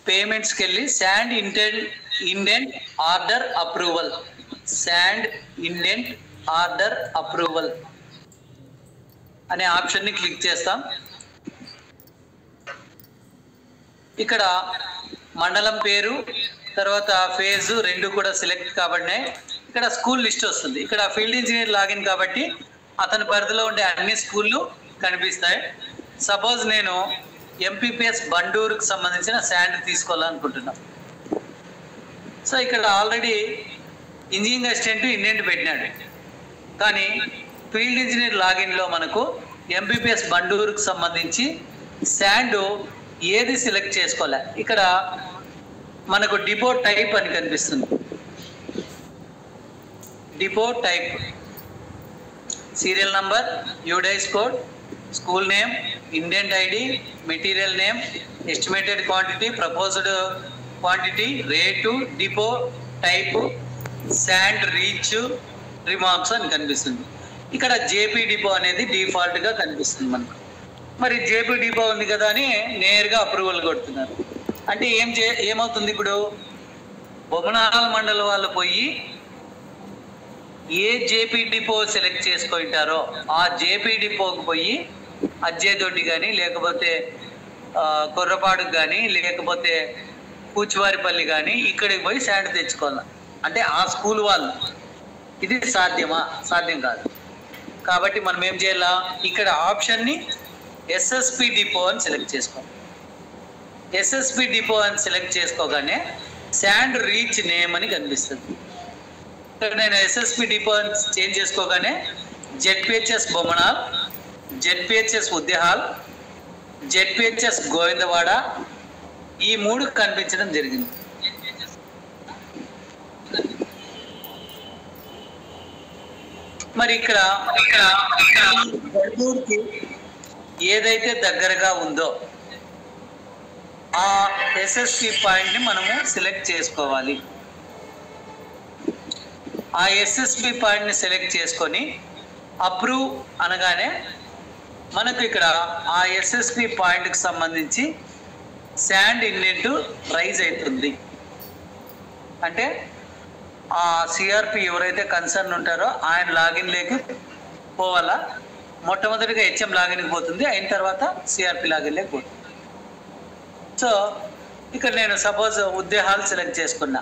పేమెంట్స్కి వెళ్ళి sand intent indent order approval sand indent order approval అనే ఆప్షన్ని క్లిక్ చేస్తాం ఇక్కడ మండలం పేరు తర్వాత ఫేజ్ రెండు కూడా సెలెక్ట్ కాబడినాయి ఇక్కడ స్కూల్ లిస్ట్ వస్తుంది ఇక్కడ ఫీల్డ్ ఇంజనీర్ లాగిన్ కాబట్టి అతని పరిధిలో ఉండే అన్ని స్కూళ్ళు కనిపిస్తాయి సపోజ్ నేను ఎంపీపీఎస్ బండూరుకు సంబంధించిన శాండ్ తీసుకోవాలనుకుంటున్నాను సో ఇక్కడ ఆల్రెడీ ఇంజనీరింగ్ అసిస్టెంట్ ఇండియన్ పెట్టినాడు కానీ ఫీల్డ్ ఇంజనీర్ లాగిన్లో మనకు ఎంపీపీఎస్ బండూరుకు సంబంధించి శాండ్ ఏది సెలెక్ట్ చేసుకోలే ఇక్కడ మనకు డిపో టైప్ అని కనిపిస్తుంది depot type serial number UDISE code school name indent ID material name estimated quantity proposed quantity rate depot type sand reach remarks అని కనిపిస్తుంది ఇక్కడ జేపీ డిపో అనేది డిఫాల్ట్ గా కనిపిస్తుంది మనకు మరి జేపీ డిపో ఉంది కదా అని నేరుగా అప్రూవల్ కొడుతున్నారు అంటే ఏం చే ఏమవుతుంది ఇప్పుడు బొమ్మనాల మండలి వాళ్ళు పోయి ఏ జేపీ డిపో సెలెక్ట్ చేసుకుంటారో ఆ జేపీ డిపోకి పోయి అజ్జేదొడ్డి కానీ లేకపోతే ఆ, కొర్రపాడుకు కానీ లేకపోతే కూచివారిపల్లి కానీ ఇక్కడికి పోయి శాండ్ తెచ్చుకోవాలి అంటే ఆ స్కూల్ వాళ్ళు ఇది సాధ్యమా సాధ్యం కాదు కాబట్టి మనం ఏం చేయాలా ఇక్కడ ఆప్షన్ని ఎస్ఎస్పి డిపో అని సెలెక్ట్ చేసుకోవాలి ఎస్ఎస్పి డిపో అని సెలెక్ట్ చేసుకోగానే శాండ్ రీచ్ నేమ్ అని కనిపిస్తుంది ఇక్కడ నేను ఎస్ఎస్పి డిపో అని చేంజ్ చేసుకోగానే ZPHS Bommanal ZPHS Udyahal ZPHS Govindawada ఈ మూడు కనిపించడం జరిగింది మరి ఇక్కడ ఇక్కడ బెంగళూరుకి ఏదైతే దగ్గరగా ఉందో ఆ ఎస్ఎస్పి పాయింట్ ని మనము సెలెక్ట్ చేసుకోవాలి ఆ ఎస్ఎస్పి పాయింట్ ని సెలెక్ట్ చేసుకొని అప్రూవ్ అనగానే మనకు ఇక్కడ ఆ ఎస్ఎస్పి పాయింట్ కి సంబంధించి శాండ్ ఇండెంట్ రైజ్ అవుతుంది అంటే ఆ సిఆర్పి ఎవరైతే కన్సర్న్ ఉంటారో ఆయన లాగిన్ లేకి పోవాలా మొట్టమొదటిగా హెచ్ఎం లాగిన్కి పోతుంది అయిన తర్వాత సిఆర్పి లాగిన్ లేకి పోతుంది సో ఇక్కడ నేను సపోజ్ ఉద్దేహాలు సెలెక్ట్ చేసుకున్నా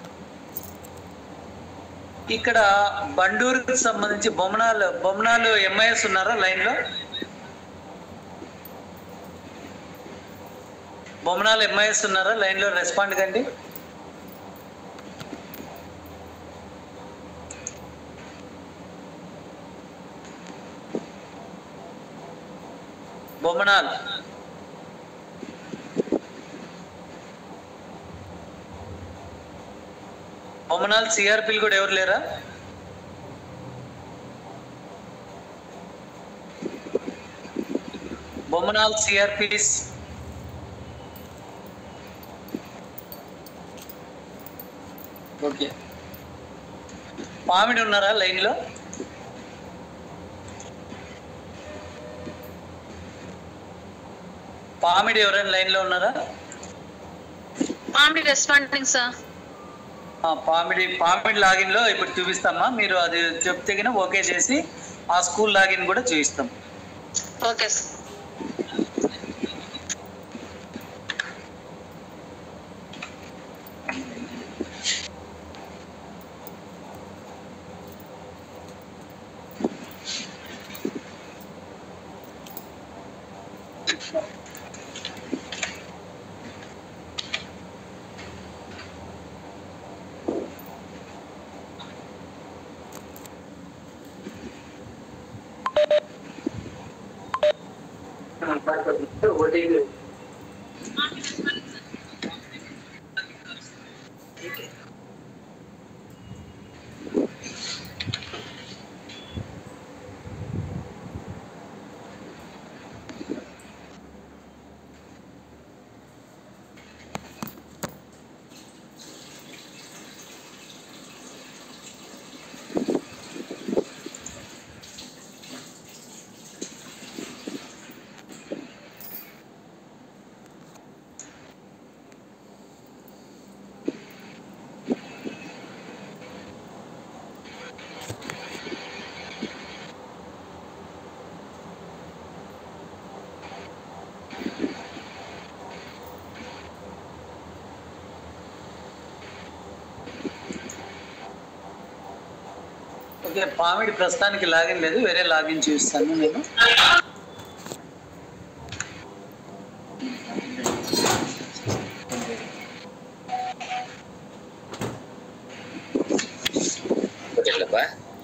ఇక్కడ బండూరుకి సంబంధించి బొమ్మనాలు బొమ్మనాలు ఎంఐఎస్ ఉన్నారా లైన్లో బొమ్మనాలు ఎంఐఎస్ ఉన్నారా లైన్లో రెస్పాండ్ కండి బొమ్మనాల్ బొమ్మనాల్ సిఆర్పీలు కూడా ఎవరు లేరా బొమ్మనాల్ సిఆర్పీస్ ఓకే పామిడి ఉన్నారా లైన్లో పామిడి ఎవరైనా లైన్లో ఉన్నారా మామిడి రెస్పాండింగ్ సార్ ఆ, పామిడి పామిడి లాగిన్ లో ఇప్పుడు చూపిస్తామా మీరు అది చెప్తే గిన ఓకే చేసి ఆ స్కూల్ లాగిన్ కూడా చూపిస్తాం ఓకే సార్ ఓకే పామిడి ప్రస్తుతానికి లాగిన్ లేదు వేరే లాగిన్ చూపిస్తాను నేను ఓకేలేబ్బా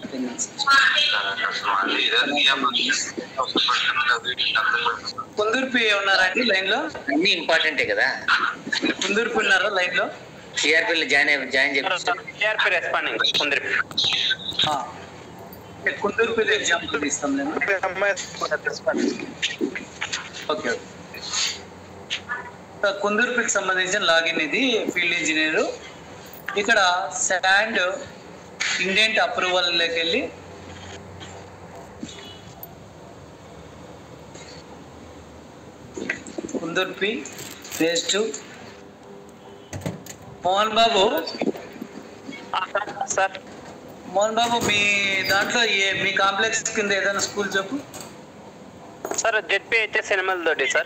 కుందూర్పి ఉన్నారా అండి లైన్ లో అన్ని ఇంపార్టెంటే కదా కుందూర్పి ఉన్నారా లైన్ లో సిఆర్పీలో జాయిన్ అయ్యి జాయిన్ చేపిస్తాం టీఆర్పీ రెస్పాండింగ్ కొందరి ఆ. ఓకే, కుందూర్పి ఎగ్జాంపుల్ తీస్తాం నేను ఓకే ఓకే కుందూర్పికి సంబంధించిన లాగిన్ ఇది ఫీల్డ్ ఇంజనీర్ ఇక్కడ శాండ్ ఇండెంట్ అప్రూవల్లోకి వెళ్ళి Kundurpi phase two Mohan Babu sir Mohan Babu మీ దాంట్లో ఏ మీ కాంప్లెక్స్ కింద ఏదైనా స్కూల్ చెప్పు సార్ జెడ్పీ హెచ్ఎస్ ఎనిమల్ తోటి సార్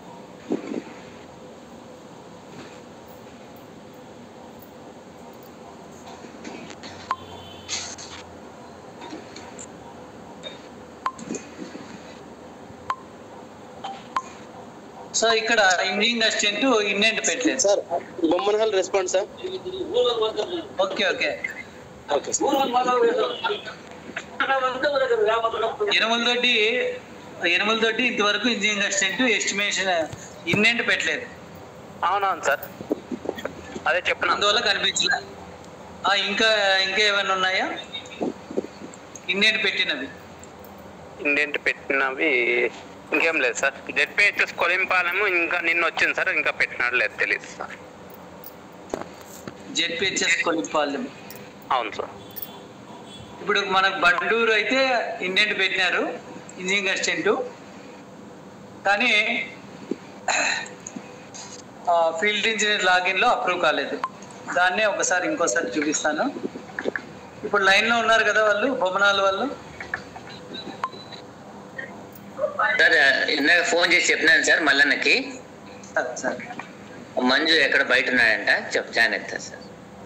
సో ఇక్కడ ఇంజనీరింగ్ అసిస్టెంట్ ఇండెంట్ పెట్టలేదు sir Bommanahal respond sir okay okay okay sir Enumalathoti Enumalathoti ఇంతవరకు ఇంజనీరింగ్ అసిస్టెంట్ ఎస్టిమేషన్ ఇండెంట్ పెట్టలేదు అవునవును సార్ అదే చెప్పిన అందువల్ల కనిపించలే ఆ, ఇంకా ఇంకా ఏమైనా ఉన్నాయా ఇండెంట్ పెట్టినవి ఇండెంట్ పెట్టినవి ఇంకేం లేదు సార్ జెడ్పీ హెచ్ఎస్ కొలింపాలెము ఇంకా నిన్న వచ్చింది సార్ ఇంకా పెట్టినాడు లేదు తెలియదు సార్ జెడ్పిహెచ్ఎస్ కొలిపాలెం అవును సార్ ఇప్పుడు మనకు బండూరు అయితే ఇండెంట్ పెట్టినారు ఇంజనీరింగ్ అసిస్టెంట్ కానీ ఫీల్డ్ ఇంజనీర్ లాగిన్లో అప్రూవ్ కాలేదు దాన్నే ఒకసారి ఇంకోసారి చూపిస్తాను ఇప్పుడు లైన్లో ఉన్నారు కదా వాళ్ళు బొమ్మనాల వాళ్ళు సార్ ఇందాక ఫోన్ చేసి చెప్పినాను సార్ మల్లన్నకి సార్ సార్ మంజు ఎక్కడ బయట ఉన్నాడంట చెప్ జాయిన్ అవుతారు సార్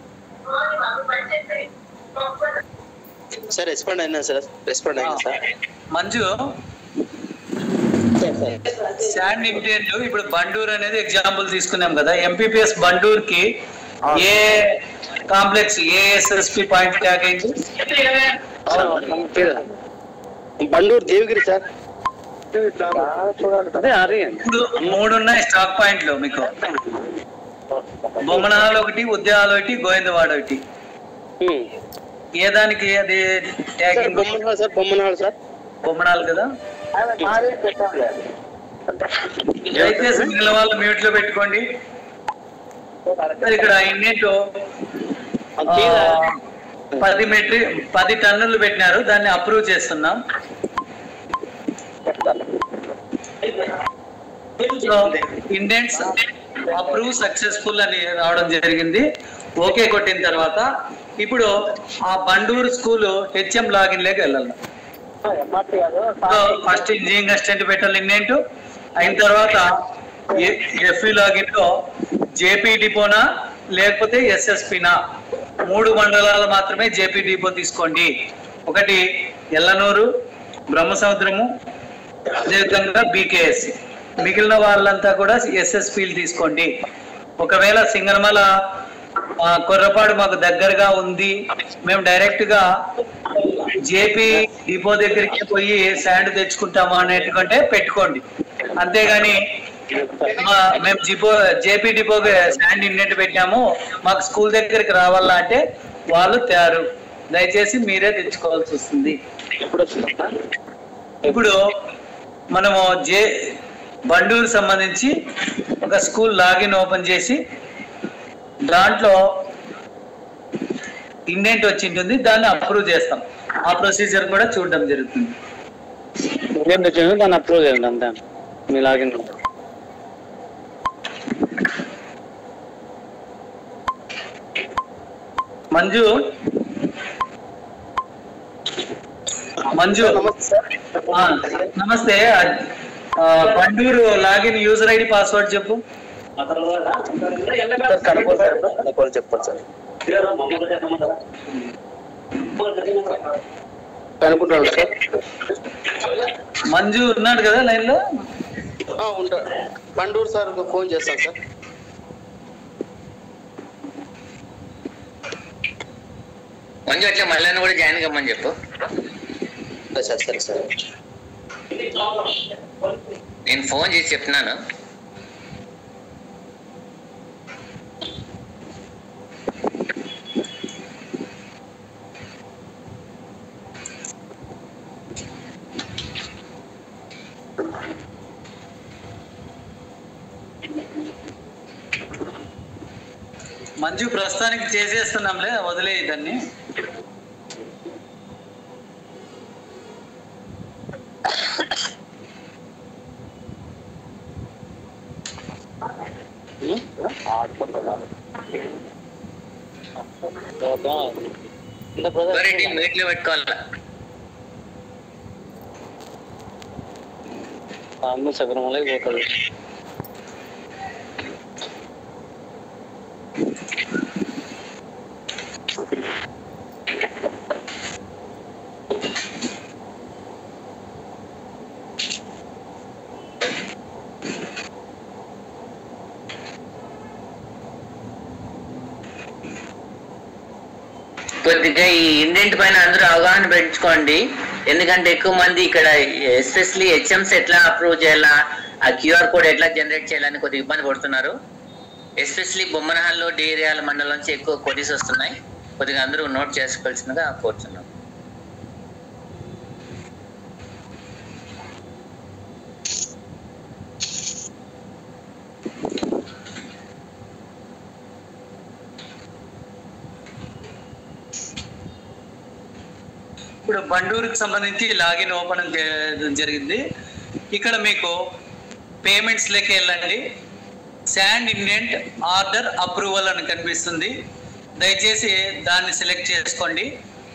సార్ రెస్పాండ్ అయినా సార్ రెస్పాండ్ అయినా సార్ మంజు శాండ్ ఇంటెంట్ ఇప్పుడు బండూర్ అనేది ఎగ్జాంపుల్ తీసుకున్నాం కదా ఎంపీపీఎస్ బండూర్ కి ఏ కాంప్లెక్స్ ఏ ఎస్ఎస్పి పాయింట్ ట్యాగ్ అయింది బండూరు దేవగిరి సార్ ఇప్పుడు మూడు ఉన్నాయి స్టాక్ పాయింట్లు మీకు బొమ్మనాలు ఒకటి ఉద్యానాలు ఒకటి గోవిందవాడ ఒకటి ఏ దానికి అది sir tagging Bommanahal sir Bommanahal sir బొమ్మనాలు కదా దయచేసి మిగిలిన వాళ్ళు మ్యూట్ లో పెట్టుకోండి సార్, ఇక్కడ ఇండెంట్ పది మెట్రి పది టన్నులు పెట్టినారు దాన్ని అప్రూవ్ చేస్తున్నాం సో ఇండెంట్స్ అప్రూవ్ సక్సెస్ఫుల్ అని రావడం జరిగింది ఓకే కొట్టిన తర్వాత ఇప్పుడు ఆ బండూరు స్కూల్ హెచ్ఎం లాగిన్ లేక వెళ్ళాలి సో ఫస్ట్ ఇంజనీరింగ్ అసిస్టెంట్ పెట్టాలి ఇండెంట్ అయిన తర్వాత ఎఫ్ఈ లాగిన్ లో జేపీ డిపోనా లేకపోతే ఎస్ఎస్పినా మూడు మండలాలు మాత్రమే జేపీ డిపో తీసుకోండి ఒకటి ఎల్లనూరు బ్రహ్మసముద్రము అదేవిధంగా బీకేఎస్ మిగిలిన వాళ్ళంతా కూడా ఎస్ఎస్పీలు తీసుకోండి ఒకవేళ సింగనమల ఆ, కొర్రపాడు మాకు దగ్గరగా ఉంది మేము డైరెక్ట్ గా జేపీ డిపో దగ్గరికి పోయి శాండ్ తెచ్చుకుంటాము అనేట్టుకుంటే పెట్టుకోండి అంతేగాని మా- మేము జిపో జేపీ డిపో శాండ్ ఇండెంట్ పెట్టాము మాకు స్కూల్ దగ్గరికి రావాలా అంటే వాళ్ళు తయారు దయచేసి మీరే తెచ్చుకోవాల్సి వస్తుంది ఇప్పుడు మనము జే బండూరు సంబంధించి ఒక స్కూల్ లాగిన్ ఓపెన్ చేసి దాంట్లో ఇండెంట్ వచ్చి ఉంటుంది దాన్ని అప్రూవ్ చేస్తాం ఆ ప్రొసీజర్ కూడా చూడడం జరుగుతుంది ఏం తెచ్చిందో దాన్ని అప్రూవ్ చేయండి అంతే మీ లాగిన్ మంజు మంజు ఆ, నమస్తే ఆ, Banduru login user ID password చెప్పు సార్ కనుక్కో సార్ కనుక్కో చెప్పండి సార్ కనుక్కుంటాడు సార్ మంజు ఉన్నాడు కదా లైన్ లో ఆ, ఉంటాడు బండూరు సార్ ఫోన్ చేస్తాను సార్ మంచి అట్లా మళ్ళీ కూడా జాయిన్ కమ్మని చెప్పు సరే సరే సరే నేను ఫోన్ చేసి చెప్తున్నాను మంజు ప్రస్తుతానికి చేసేస్తున్నాంలే వదిలే దాన్ని మరి మీట్లో పెట్టుకోవాలా అమ్మ సగరంలో పోతుంది కొద్దిగా ఈ ఇండెంట్ పైన అందరూ అవగాహన పెంచుకోండి ఎందుకంటే ఎక్కువ మంది ఇక్కడ ఎస్పెషలీ హెచ్ఎంస్ ఎట్లా అప్రూవ్ చేయాలా ఆ క్యూఆర్ కోడ్ ఎట్లా జనరేట్ చేయాలని కొద్దిగా ఇబ్బంది పడుతున్నారు ఎస్పెషలీ బొమ్మనహాల్లో డేరియాల మండలం నుంచి ఎక్కువ కొటీస్ వస్తున్నాయి కొద్దిగా అందరూ నోట్ చేసుకోవాల్సిందిగా కోరుతున్నాం ఇప్పుడు బండూరుకి సంబంధించి లాగిన్ ఓపెన్ చేయడం జరిగింది ఇక్కడ మీకు పేమెంట్స్ లెక్క వెళ్ళండి శాండ్ ఇండెంట్ ఆర్డర్ అప్రూవల్ అని కనిపిస్తుంది దయచేసి దాన్ని సెలెక్ట్ చేసుకోండి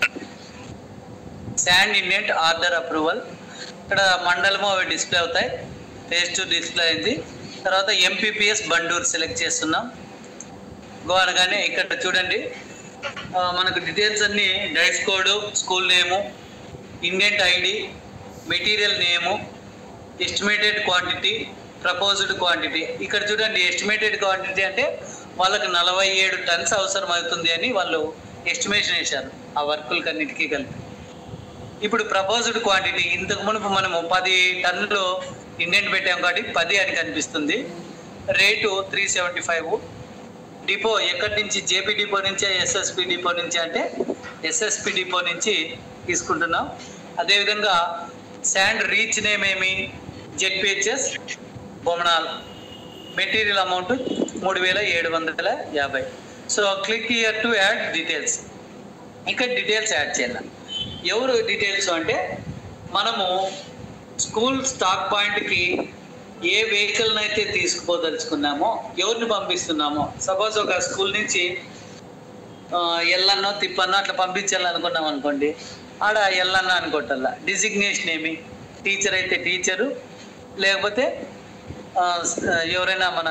శాండ్ ఇండెంట్ ఆర్డర్ అప్రూవల్ ఇక్కడ మండలము అవి డిస్ప్లే అవుతాయి ఫేస్ టు డిస్ప్లే అయింది తర్వాత ఎంపీపీఎస్ బండూరు సెలెక్ట్ చేస్తున్నాం గో అనగానే ఇక్కడ చూడండి ఆ, మనకు డీటెయిల్స్ అన్ని DISE code school name indent ID material name estimated quantity proposed quantity ఇక్కడ చూడండి ఎస్టిమేటెడ్ క్వాంటిటీ అంటే వాళ్ళకి నలభై ఏడు టన్స్ అవసరం అవుతుంది అని వాళ్ళు ఎస్టిమేషన్ వేశారు ఆ వర్కులకి అన్నిటికీ కలిపి ఇప్పుడు ప్రపోజ్డ్ క్వాంటిటీ ఇంతకు మునుపు మనము పది టన్నులు ఇండెంట్ పెట్టాం కాబట్టి పది అని కనిపిస్తుంది rate three seventy five depot ఎక్కడి నుంచి జేపీ డిపో నుంచే ఎస్ఎస్పి డిపో నుంచి అంటే ఎస్ఎస్పి డిపో నుంచి తీసుకుంటున్నాం అదేవిధంగా శాండ్ రీచ్ నేమ్ ఏమి జెడ్పిహెచ్ఎస్ బొమనాల్ మెటీరియల్ అమౌంట్ మూడు వేల ఏడు వందల యాభై so click here to add details ఇక్కడ డీటెయిల్స్ యాడ్ చేయాలి ఎవరు డీటెయిల్స్ అంటే మనము స్కూల్ స్టాక్ పాయింట్కి ఏ వెహికల్ అయితే తీసుకుపోదలుచుకున్నామో ఎవరిని పంపిస్తున్నామో సపోజ్ ఒక స్కూల్ నుంచి ఆ, ఎల్లన్నో తిప్పన్నో అట్లా పంపించాలనుకున్నాం అనుకోండి ఆడ ఎల్లన్న అనుకోవటల్లా డిజిగ్నేషన్ ఏమి టీచర్ అయితే టీచరు లేకపోతే ఆ, స్- ఎవరైనా మన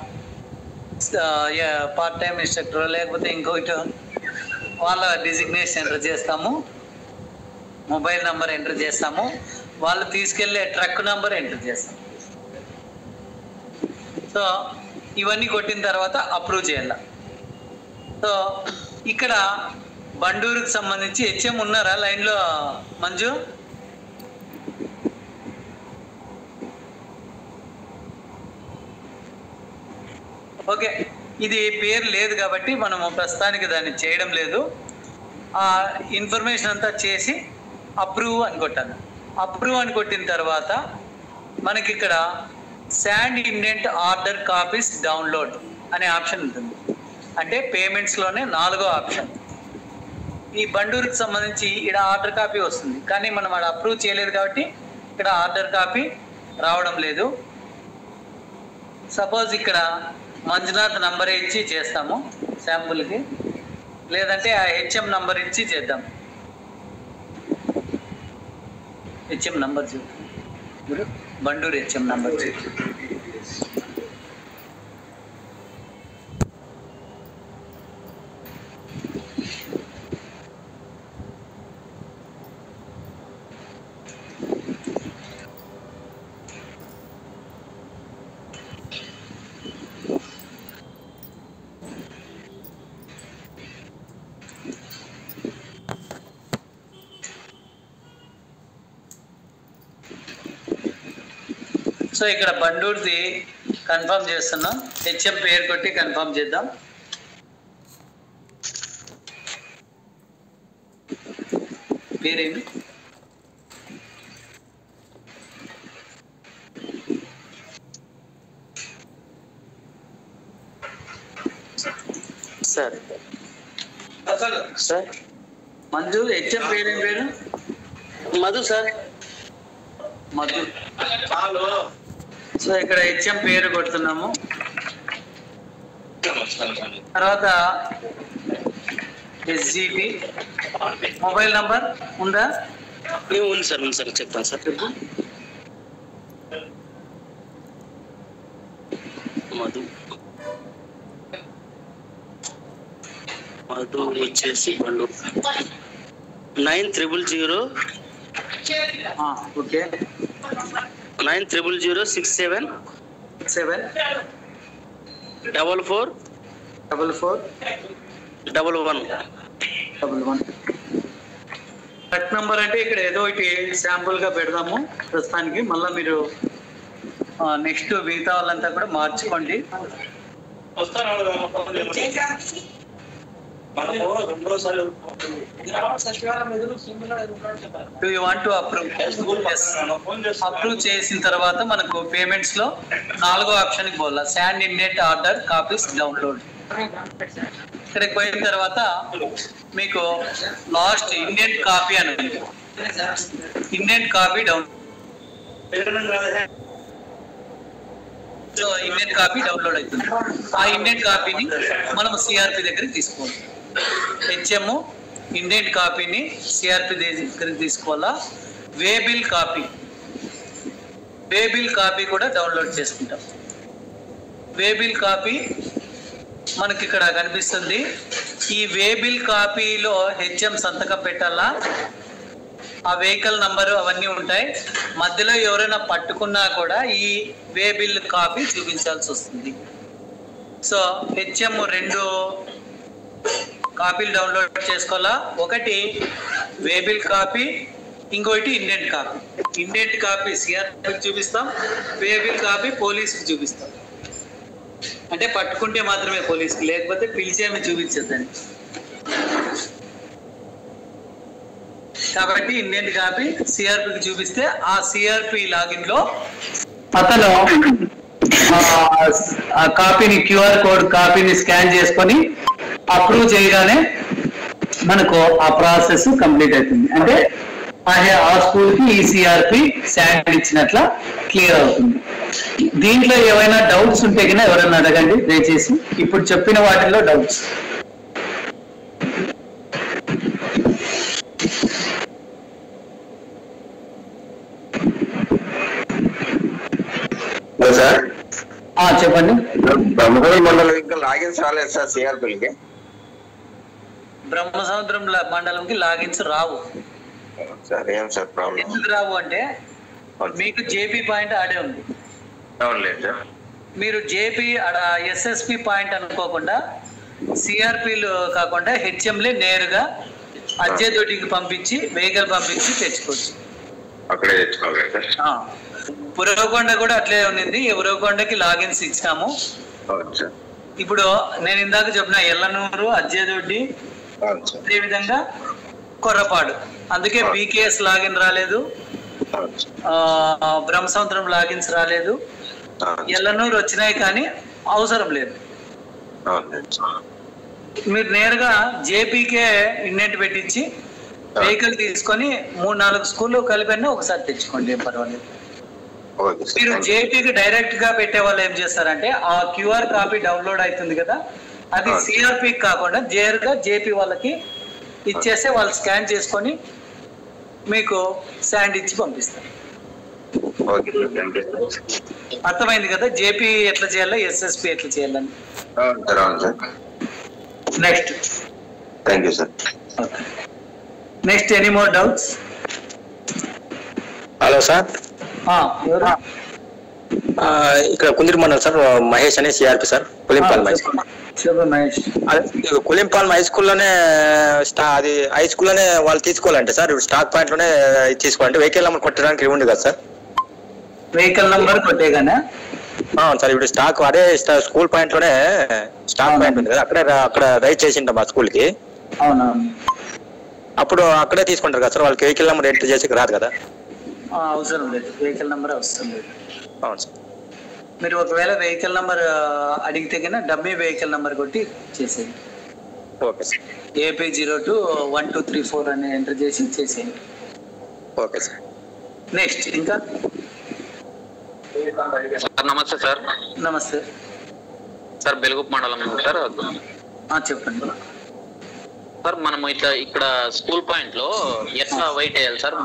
పార్ట్ టైం ఇన్స్ట్రక్టర్ లేకపోతే ఇంకొకటి వాళ్ళ డిజిగ్నేషన్ ఎంటర్ చేస్తాము మొబైల్ నంబర్ ఎంటర్ చేస్తాము వాళ్ళు తీసుకెళ్లే ట్రక్ నంబర్ ఎంటర్ చేస్తాం సో ఇవన్నీ కొట్టిన తర్వాత అప్రూవ్ చేయాలి సో ఇక్కడ బండూరుకి సంబంధించి హెచ్ఎం ఉన్నారా లైన్లో మంజు ఓకే ఇది పేరు లేదు కాబట్టి మనము ప్రస్తుతానికి దాన్ని చేయడం లేదు ఆ ఇన్ఫర్మేషన్ అంతా చేసి అప్రూవ్ అని కొట్టాను అప్రూవ్ అని కొట్టిన తర్వాత మనకి ఇక్కడ sand indent order copies download అనే ఆప్షన్ ఉంటుంది అంటే పేమెంట్స్లోనే నాలుగో ఆప్షన్ ఈ బండూరుకి సంబంధించి ఇక్కడ ఆర్డర్ కాపీ వస్తుంది కానీ మనం అక్కడ అప్రూవ్ చేయలేదు కాబట్టి ఇక్కడ ఆర్డర్ కాపీ రావడం లేదు సపోజ్ ఇక్కడ మంజునాథ్ నంబర్ ఇచ్చి చేస్తాము శాంపుల్కి లేదంటే ఆ హెచ్ఎం నంబర్ ఇచ్చి చేద్దాం హెచ్ఎం నంబర్ చూ ఇప్పుడు బండూరు హెచ్ఎం నంబర్ చూ సో ఇక్కడ బండూర్ది కన్ఫర్మ్ చేస్తున్నాం హెచ్ఎం పేరు కొట్టి కన్ఫర్మ్ చేద్దాం పేరేమి సార్ సార్ మంజు హెచ్ఎం పేరేం పేరు మధు సార్ మధు సో ఇక్కడ హెచ్ఎం పేరు కొడుతున్నాము తర్వాత ఎస్జిపి మొబైల్ నంబర్ ఉందా ఏ ఉంది సార్ ఉంది సార్ చెప్తాను సార్ మధు మధు వచ్చేసి బండు నైన్ త్రిబుల్ జీరో ఆ, okay nine triple zero six seven seven double four double four double one double one correct number అంటే ఇక్కడ ఏదో ఒకటి శాంపుల్ గా పెడదాము ప్రస్తుతానికి మళ్ళీ మీరు నెక్స్ట్ మిగతా వాళ్ళంతా కూడా మార్చుకోండి do you want to approve approve చేసిన తర్వాత మనకు పేమెంట్స్ లో నాలుగో ఆప్షన్ కి పోలా sand indent order copies download ఇక్కడికి పోయిన తర్వాత మీకు లాస్ట్ ఇండియన్ కాపీ అని ఉంది indent copy down so indent copy download అవుతుంది ఆ ఇండియన్ కాపీని మనం సిఆర్పి దగ్గరికి తీసుకోవాలి హెచ్ఎం ఇండియన్ కాపీని సిఆర్పి దగ్గరికి తీసుకోవాలా way bill copy way bill copy కూడా డౌన్లోడ్ చేసుకుంటాం వే బిల్ కాపీ మనకి ఇక్కడ కనిపిస్తుంది ఈ వే బిల్ కాపీలో హెచ్ఎం సంతకం పెట్టాలా ఆ వెహికల్ నంబరు అవన్నీ ఉంటాయి మధ్యలో ఎవరైనా పట్టుకున్నా కూడా ఈ వే బిల్ కాపీ చూపించాల్సి వస్తుంది సో హెచ్ఎం రెండు కాపీలు డౌన్లోడ్ చేసుకోవాలా ఒకటి వే బిల్ కాపీ ఇంకోటి ఇండియన్ కాపీ ఇండియన్ కాపీ సిఆర్పీకి చూపిస్తాం వే బిల్ కాపీ పోలీసుకి చూపిస్తాం అంటే పట్టుకుంటే మాత్రమే పోలీస్కి లేకపోతే పిలిచేమి చూపించద్దని కాబట్టి ఇండియన్ కాపీ సిఆర్పికి చూపిస్తే ఆ సిఆర్పి లాగిన్ లో అతను ఆ- ఆ కాపీని క్యూఆర్ కోడ్ కాపీని స్కాన్ చేసుకొని అప్రూవ్ చేయగానే మనకు ఆ ప్రాసెస్ కంప్లీట్ అవుతుంది అంటే అదే ఆ స్కూల్ కి ఈ సిఆర్పి శాండ్ ఇచ్చినట్ల క్లియర్ అవుతుంది దీంట్లో ఏమైనా డౌట్స్ ఉంటే కన్నా ఎవరైనా అడగండి దయచేసి ఇప్పుడు చెప్పిన వాటిలో డౌట్స్ హలో సార్ ఆ చెప్పండి బ్రహ్మపురం మండలం ఇంకా లాగిన్స్ రాలేదు సార్ సిఆర్పిల్కి బ్రహ్మసముద్రం ల- మండలంకి లాగిన్స్ రావు సార్ ఏం సార్ ప్రాబ్లం ఎందుకు రావు అంటే మీకు జేపీ పాయింట్ ఆడే ఉంది అవునులేదు సార్ మీరు జేపీ ఎస్ఎస్పి పాయింట్ అనుకోకుండా సిఆర్పిలు కాకుండా హెచ్ఎంలే నేరుగా అజ్జేదొడ్డికి పంపించి వెహికల్ పంపించి తెచ్చుకోవచ్చు అక్కడే తెచ్చుకోవాలి సార్ ఆ. ఉరవకొండ కూడా అట్లే ఉన్నింది ఉరవకొండకి లాగిన్స్ ఇచ్చినాము అవును సార్ ఇప్పుడు నేను ఇందాక చెప్పిన ఎల్లనూరు అజ్జేదొడ్డి అవును సార్ అదే విధంగా కొర్రపాడు అందుకే బీకేఎస్ లాగిన్ రాలేదు అవును సార్ ఆ, బ్రహ్మసముద్రం లాగిన్స్ రాలేదు అవును సార్. ఎల్లనూరు వచ్చినాయి కానీ అవసరం లేదు అవునులేదు సార్ మీరు నేరుగా జేపీకే ఇండెంట్ పెట్టించి వెహికల్ తీసుకొని మూడు నాలుగు స్కూల్లో కలిపి ఒకసారి తెచ్చుకోండి ఏం పర్వాలేదు ఓకే సార్ మీరు థాంక్ యూ. జేపీకి డైరెక్ట్ గా పెట్టే వాళ్ళు ఏం చేస్తారంటే ఆ క్యూఆర్ కాపీ డౌన్లోడ్ అవుతుంది కదా అది అవును. సిఆర్పి కాకుండా నేరుగా జేపీ వాళ్ళకి ఇచ్చేస్తే వాళ్ళు స్కాన్ చేసుకొని మీకు శాండ్ ఇచ్చి పంపిస్తారు okay sir thank you sir అర్థమైంది కదా జేపీ ఎట్లా చేయాలో ఎస్ఎస్పి ఎట్లా చేయాలని అవును సార్ అవును sir next thank you sir next any more doubts hello sir ఎవరు ఆ, ఇక్కడ కుందిరి మండలం సార్ మహేష్ అనే సిఆర్పి సార్ కులింపాల్ మహేష్ చెప్పు మహేష్ అదే, ఇక కులింపాల్ హై స్కూల్లోనే స్టా అది హై స్కూల్లోనే వాళ్ళు తీసుకోవాలంటే సార్ ఇప్పుడు స్టాక్ పాయింట్ లోనే తీసుకోవాలంటే వెహికల్ నెంబర్ కొట్టడానికి ఉంది కదా సార్ వెహికల్ నంబర్ కొట్టేగానే అవును సార్ ఇప్పుడు స్టాక్ అదే స్టా- స్కూల్ పాయింట్ లోనే స్టాక్ పాయింట్ ఉంది కదా అక్కడే రా- అక్కడ రైడ్ చేసింటాం మా స్కూల్ కి అవునవును అప్పుడు అక్కడే తీసుకుంటారు కదా సార్ వాళ్ళకి వెహికల్ నెంబర్ ఎంటర్ చేసి రాదు కదా ఆ, అవసరం లేదు వెహికల్ నంబర్ అవసరం లేదు అవును సార్ మీరు ఒకవేళ వెహికల్ నంబర్ అడిగితే కన్నా డమ్మీ వెహికల్ నంబర్ కొట్టి చేసేయండి okay sir AP zero two one two three four అని ఎంటర్ చేసి చేసేయండి ఓకే సార్ నెక్స్ట్ ఇంకా సార్ నమస్తే సార్ నమస్తే సార్ బెలుగుప్ మండలం నుంచి సార్ ఆ, చెప్పండి సార్ మనం ఇట్లా ఇక్కడ స్కూల్ పాయింట్ లో ఎట్లా వెయిట్ వేయాలి సార్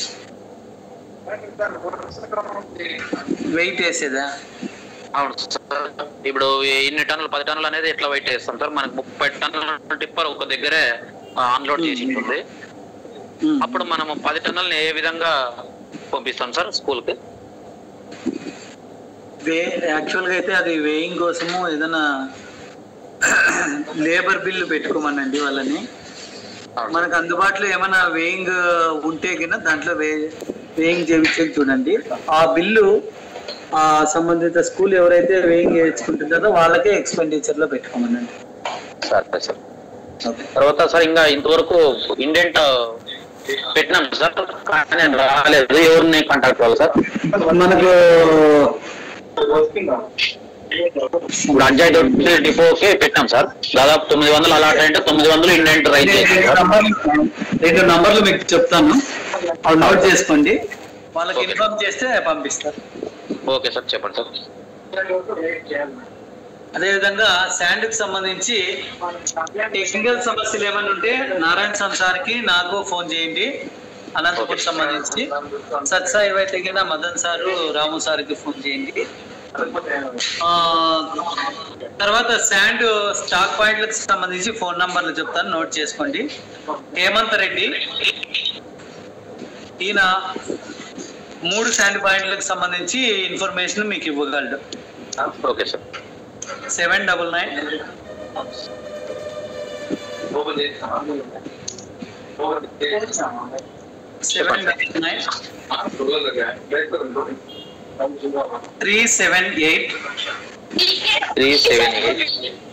వెయిట్ వేసేదా అవును సార్ ఇప్పుడు ఇన్ని టన్నులు పది టన్నులు అనేది ఎట్లా వెయిట్ చేస్తాం సార్ మనకు ముప్పై టన్నుల టిప్పర్ ఒక దగ్గరే అన్లోడ్ చేసి ఉంటుంది ఉమ్. అప్పుడు మనము పది టన్నులని ఏ విధంగా పంపిస్తాం సార్ స్కూల్ కి వే యాక్చువల్గా అయితే అది వేయింగ్ కోసము ఏదైనా లేబర్ బిల్లు పెట్టుకోమనండి వాళ్ళని మనకు అందుబాటులో ఏమైనా వేయింగ్ ఉంటే కింద దాంట్లో వే వేయింగ్ చేయించేది చూడండి ఆ బిల్లు ఆ సంబంధిత స్కూల్ ఎవరైతే వేయింగ్ చేయించుకుంటుంటారో వాళ్ళకే ఎక్స్పెండిచర్ లో పెట్టుకోమనండి సరే సార్ ఓకే తర్వాత సార్ ఇంకా ఇంతవరకు ఇండెంట్ పెట్టినాం సార్ కానీ రాలేదు ఎవరిని కాంటాక్ట్ అవ్వాలి సార్ మనకు ఇప్పుడు అంజాయ్ డిపోకి పెట్టినాం సార్ దాదాపు తొమ్మిది వందలు అలాట్ అంటే తొమ్మిది వందలు ఇండెంట్ రైట్ రెండు నంబర్లు- రెండు నంబర్లు మీకు చెప్తాను అవి నోట్ చేసుకోండి వాళ్ళకి Okay. ఇన్ఫార్మ్ చేస్తే పంపిస్తారు ఓకే సార్ చెప్పండి సార్ అదేవిధంగా శాండ్ కి సంబంధించి టెక్నికల్ సమస్యలు ఏమైనా ఉంటే నారాయణ స్వామి సార్కి నాకు ఫోన్ చేయండి అనంతపూర్ సంబంధించి సత్సాయి అయితే కింద మదన్ సారు రాము సార్కి ఫోన్ చేయండి ఆ, తర్వాత శాండ్ స్టాక్ పాయింట్లకు సంబంధించి ఫోన్ నంబర్లు చెప్తాను నోట్ చేసుకోండి హేమంత్ రెడ్డి ఈయన మూడు శాండ్ పాయింట్లకు సంబంధించి ఇన్ఫర్మేషన్ మీకు ఇవ్వగలడు okay sir seven double nine seven double nine three seven eight three seven eight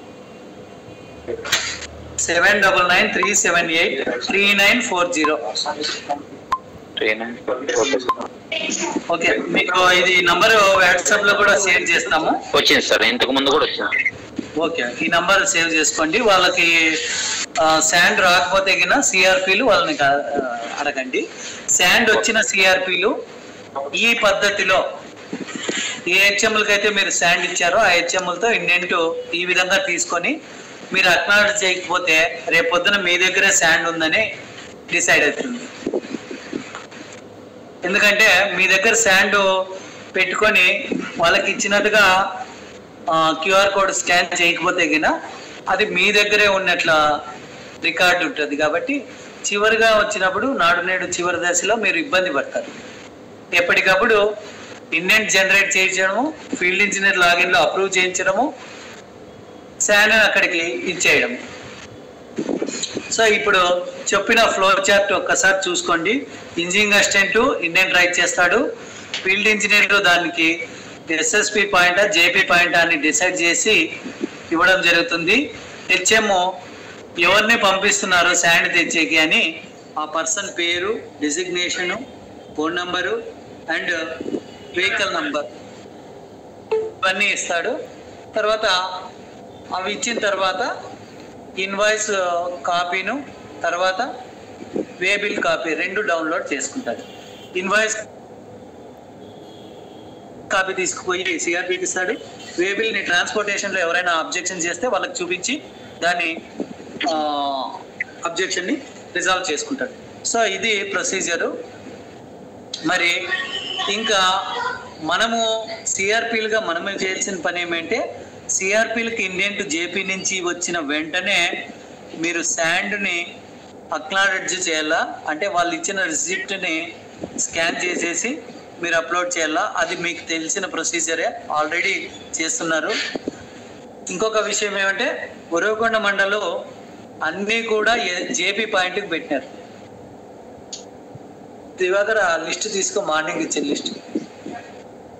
seven double nine three seven eight three nine four zero three nine okay sir okay మీకు ఇది number WhatsApp లో కూడా share చేస్తాము వచ్చింది sir ఇంతకు ముందు కూడా వచ్చింది ఓకే ఈ నంబర్ సేవ్ చేసుకోండి వాళ్ళకి శాండ్ రాకపోతే గిన సిఆర్పీలు వాళ్ళని కా- ఆ, అడగండి శాండ్ వచ్చిన సిఆర్పీలు ఈ పద్ధతిలో ఏ హెచ్ఎంఎల్కి అయితే మీరు శాండ్ ఇచ్చారో ఆ హెచ్ఎంఎల్తో ఇండెంట్ ఈ విధంగా తీసుకొని మీరు అక్నాలెడ్జ్ చేయకపోతే రేపొద్దున మీ దగ్గరే శాండ్ ఉందని డిసైడ్ అవుతుంది ఎందుకంటే మీ దగ్గర శాండ్ పెట్టుకొని వాళ్ళకి ఇచ్చినట్టుగా క్యూఆర్ కోడ్ స్కాన్ చేయకపోతే గిన అది మీ దగ్గరే ఉన్నట్ల రికార్డు ఉంటుంది కాబట్టి చివరిగా వచ్చినప్పుడు నాడు నేడు చివరి దశలో మీరు ఇబ్బంది పడతారు ఎప్పటికప్పుడు ఇండెంట్ జనరేట్ చేయించడము ఫీల్డ్ ఇంజనీర్ లాగిన్లో అప్రూవ్ చేయించడము శాన్ అక్కడికి ఇచ్చేయడం సో ఇప్పుడు చెప్పిన ఫ్లో చార్ట్ ఒక్కసారి చూసుకోండి ఇంజనీరింగ్ అసిస్టెంట్ ఇండియన్ రైట్ చేస్తాడు ఫీల్డ్ ఇంజనీర్ దానికి ఎస్ఎస్పి పాయింట్ జేపీ పాయింట్ అని డిసైడ్ చేసి ఇవ్వడం జరుగుతుంది హెచ్ఎం ఎవరిని పంపిస్తున్నారు శాండ్ తెచ్చేకి అని ఆ పర్సన్ పేరు designation phone number and vehicle number ఇవన్నీ ఇస్తాడు తర్వాత అవి ఇచ్చిన తర్వాత ఇన్వాయిస్ కాపీను తర్వాత వే బిల్ కాపీ రెండు డౌన్లోడ్ చేసుకుంటాడు ఇన్వాయిస్ కాపీ తీసుకుపోయి సిఆర్పికి ఇస్తాడు వే బిల్ని ట్రాన్స్పోర్టేషన్లో ఎవరైనా అబ్జెక్షన్ చేస్తే వాళ్ళకి చూపించి దాన్ని అబ్జెక్షన్ని రిజాల్వ్ చేసుకుంటాడు సో ఇది ప్రొసీజరు మరి ఇంకా మనము సిఆర్పీలుగా మనమే చేయాల్సిన పని ఏమంటే సిఆర్పీలకి ఇండియన్ టు జేపీ నుంచి వచ్చిన వెంటనే మీరు శాండ్ని అక్నాలెడ్జ్ చేయాలా అంటే వాళ్ళు ఇచ్చిన రిసిప్ట్ని స్కాన్ చేసేసి మీరు అప్లోడ్ చేయాలా అది మీకు తెలిసిన ప్రొసీజరే ఆల్రెడీ చేస్తున్నారు ఇంకొక విషయం ఏమంటే ఉరవకొండ మండలం అన్నీ కూడా జేపీ పాయింట్కి పెట్టినారు దివాకర్ ఆ లిస్ట్ తీసుకో మార్నింగ్ ఇచ్చే లిస్ట్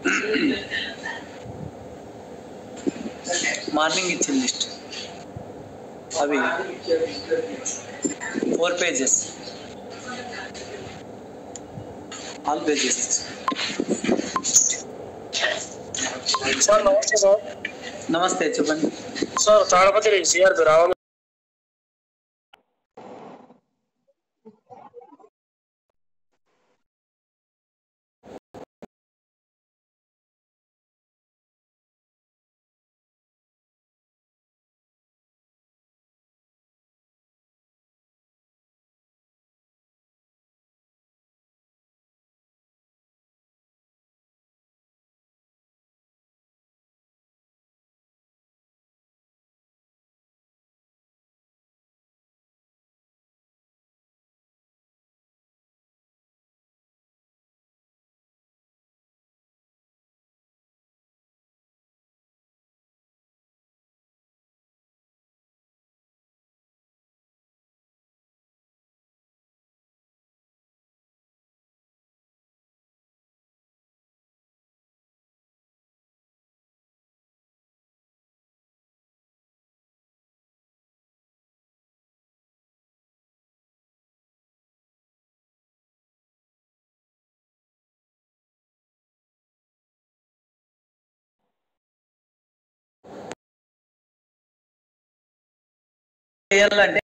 మార్నింగ్ ఇచ్చిన లిస్ట్ అవి four pages all pages sir నమస్తే సార్ నమస్తే చెప్పండి సార్ తాడపత్రి సిఆర్ రావాలి చేయాలంటే